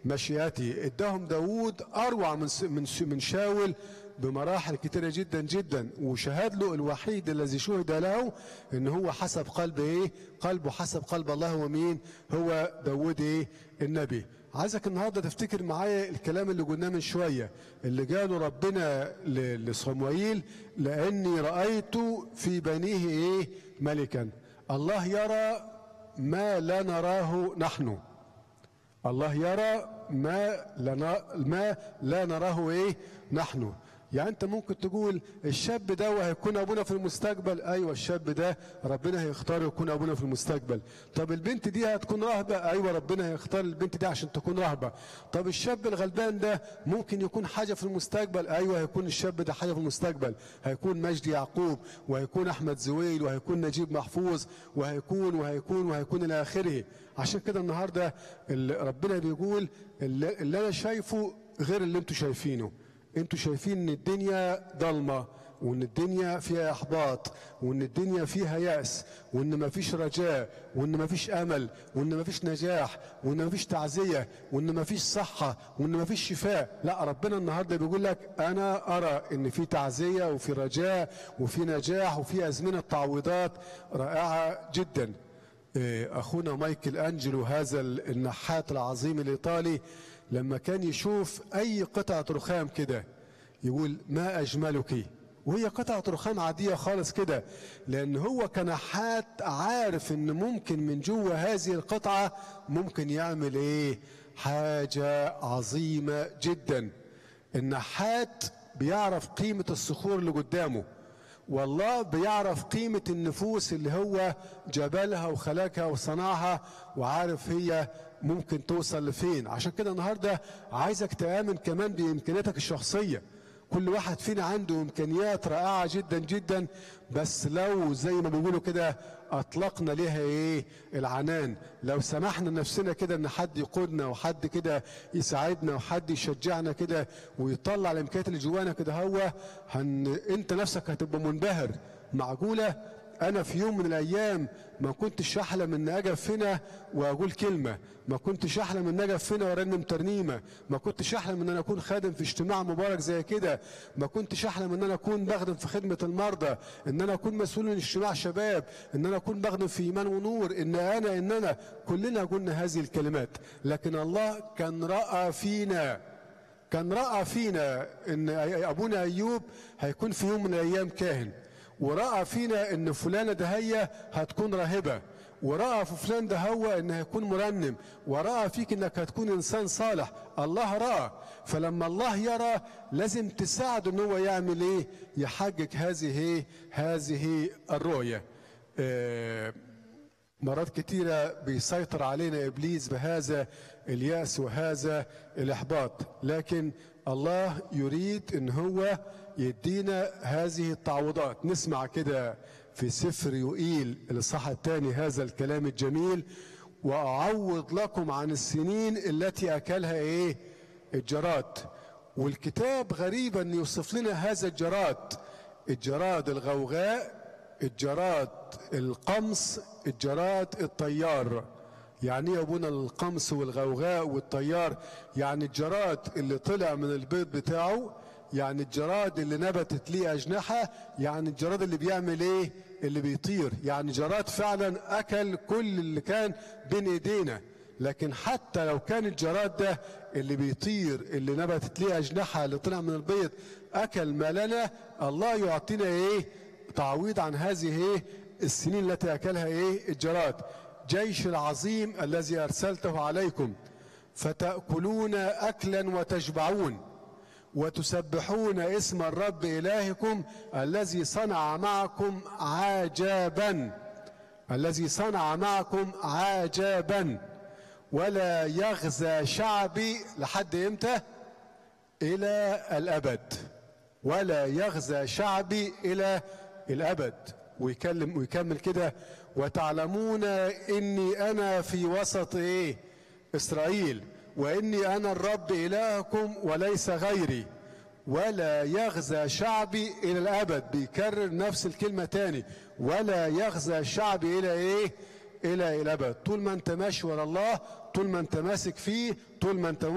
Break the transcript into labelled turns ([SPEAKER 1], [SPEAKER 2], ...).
[SPEAKER 1] مشيئته اداهم داود اروع من س- من س- من شاول بمراحل كتيرة جدا جدا وشهد له الوحيد الذي شهد له ان هو حسب قلب ايه قلبه حسب قلب الله هو مين هو داود ايه النبي عايزك النهارده تفتكر معايا الكلام اللي قلناه من شويه اللي قاله ربنا ل- لصموئيل لاني رايت في بنيه ايه ملكا الله يرى ما لا نراه نحن الله يرى ما لنا ما لا نراه ايه نحن يعني انت ممكن تقول الشاب ده هيكون ابونا في المستقبل ايوه الشاب ده ربنا هيختار يكون ابونا في المستقبل طب البنت دي هتكون راهبه ايوه ربنا هيختار البنت دي عشان تكون راهبه طب الشاب الغلبان ده ممكن يكون حاجه في المستقبل ايوه هيكون الشاب ده حاجه في المستقبل هيكون مجدي يعقوب وهيكون احمد زويل وهيكون نجيب محفوظ وهيكون وهيكون وهيكون الى اخره عشان كده النهارده اللي ربنا بيقول اللي, اللي انا شايفه غير اللي انتوا شايفينه انتوا شايفين ان الدنيا ضلمه وان الدنيا فيها احباط وان الدنيا فيها يأس وان مفيش رجاء وان مفيش امل وان مفيش نجاح وان مفيش تعزيه وان مفيش صحه وان مفيش شفاء لا ربنا النهارده بيقول لك انا ارى ان في تعزيه وفي رجاء وفي نجاح وفي ازمنه تعويضات رائعه جدا إيه، اخونا مايكل انجلو هذا النحات العظيم الايطالي لما كان يشوف اي قطعه رخام كده يقول ما اجملك وهي قطعه رخام عاديه خالص كده لان هو كنحات عارف ان ممكن من جوه هذه القطعه ممكن يعمل ايه حاجه عظيمه جدا النحات بيعرف قيمه الصخور اللي قدامه والله بيعرف قيمة النفوس اللي هو جبلها وخلقها وصنعها وعارف هي ممكن توصل لفين عشان كده النهاردة عايزك تآمن كمان بإمكانياتك الشخصية كل واحد فينا عنده إمكانيات رائعة جدا جدا بس لو زي ما بيقولوا كده أطلقنا ليها إيه العنان لو سمحنا لنفسنا كده إن حد يقودنا وحد كده يساعدنا وحد يشجعنا كده ويطلع الإمكانيات اللي جوانا كده هو هن... أنت نفسك هتبقى منبهر معقولة انا في يوم من الايام ما كنتش احلم ان اجي هنا واقول كلمه ما كنتش احلم ان اجي هنا وارنم ترنيمه ما كنتش احلم ان انا اكون خادم في اجتماع مبارك زي كده ما كنتش احلم ان انا اكون بخدم في خدمه المرضى ان انا اكون مسؤول من اجتماع شباب ان انا اكون بخدم في ايمان ونور ان انا ان انا كلنا قلنا هذه الكلمات لكن الله كان راى فينا كان راى فينا ان ابونا ايوب هيكون في يوم من الايام كاهن ورأى فينا ان فلانة دهية هتكون راهبة ورأى في فلان ده هو ان هيكون مرنم ورأى فيك انك هتكون انسان صالح الله رأى فلما الله يرى لازم تساعده ان هو يعمل ايه يحقق هذه ايه هذه الرؤية آه مرات كتيرة بيسيطر علينا إبليس بهذا اليأس وهذا الإحباط لكن الله يريد أن هو يدينا هذه التعويضات نسمع كده في سفر يوئيل الإصحاح الثاني هذا الكلام الجميل وأعوض لكم عن السنين التي أكلها إيه الجراد والكتاب غريب أن يوصف لنا هذا الجراد الجراد الغوغاء الجراد القمص الجراد الطيار يعني ايه يا ابونا القمص والغوغاء والطيار يعني الجراد اللي طلع من البيض بتاعه يعني الجراد اللي نبتت ليه اجنحه يعني الجراد اللي بيعمل ايه اللي بيطير يعني جراد فعلا اكل كل اللي كان بين ايدينا لكن حتى لو كان الجراد ده اللي بيطير اللي نبتت ليه اجنحه اللي طلع من البيض اكل ما لنا الله يعطينا ايه تعويض عن هذه ايه السنين التي اكلها ايه الجراد جيش العظيم الذي ارسلته عليكم فتاكلون اكلا وتشبعون وتسبحون اسم الرب الهكم الذي صنع معكم عجابا الذي صنع معكم عجابا ولا يغزى شعبي لحد امتى الى الابد ولا يغزى شعبي الى الابد ويكلم ويكمل كده وتعلمون اني انا في وسط ايه اسرائيل واني انا الرب الهكم وليس غيري ولا يغزى شعبي الى الابد بيكرر نفس الكلمه تاني ولا يغزى شعبي الى ايه الى الابد طول ما انت ماشي ورا الله طول ما انت ماسك فيه طول ما انت